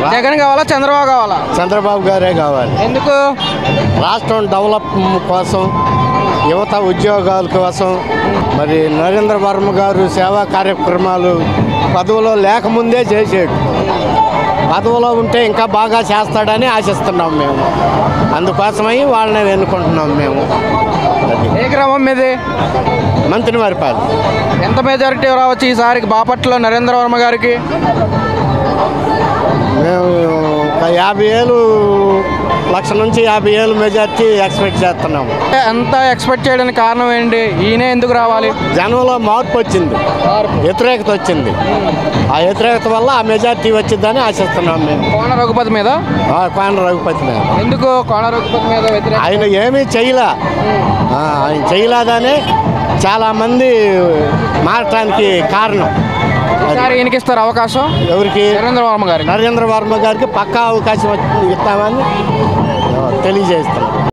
జగన్ కావాలా చంద్రబాబు కావాలా చంద్రబాబు గారే కావాలి ఎందుకు రాష్ట్రం డెవలప్ కోసం యువత ఉద్యోగాల కోసం మరి నరేంద్ర వర్మ గారు సేవా కార్యక్రమాలు పదవిలో లేకముందే చేసాడు పదవిలో ఉంటే ఇంకా బాగా చేస్తాడని ఆశిస్తున్నాం మేము అందుకోసమై వాళ్ళని ఎన్నుకుంటున్నాం మేము అది ఏ గ్రామం మీది మంత్రి మరిపాలి ఎంత మెజారిటీ రావచ్చు ఈసారికి బాపట్ల నరేంద్ర వర్మ గారికి మేము ఒక యాభై ఏళ్ళు లక్ష నుంచి యాభై ఏళ్ళు మెజార్టీ ఎక్స్పెక్ట్ చేస్తున్నాము ఎంత ఎక్స్పెక్ట్ చేయడానికి కారణం ఏంటి ఈయనే ఎందుకు రావాలి జనంలో మార్పు వచ్చింది వ్యతిరేకత వచ్చింది ఆ వ్యతిరేకత వల్ల ఆ మెజార్టీ వచ్చిందని ఆశిస్తున్నాం మేము కోన రఘుపతి మీద ఆ కోన రఘుపతి మీద ఎందుకు కోన రఘుపతి మీద వ్యతిరేక ఆయన ఏమీ చేయలే ఆ, ఆయన చేయలేదని చాలామంది మారటానికి కారణం ఈసారి ఈయనకి ఇస్తారు అవకాశం ఎవరికి నరేంద్ర వర్మ గారికి నరేంద్ర వర్మ గారికి పక్కా అవకాశం ఇస్తామని తెలియజేస్తున్నాం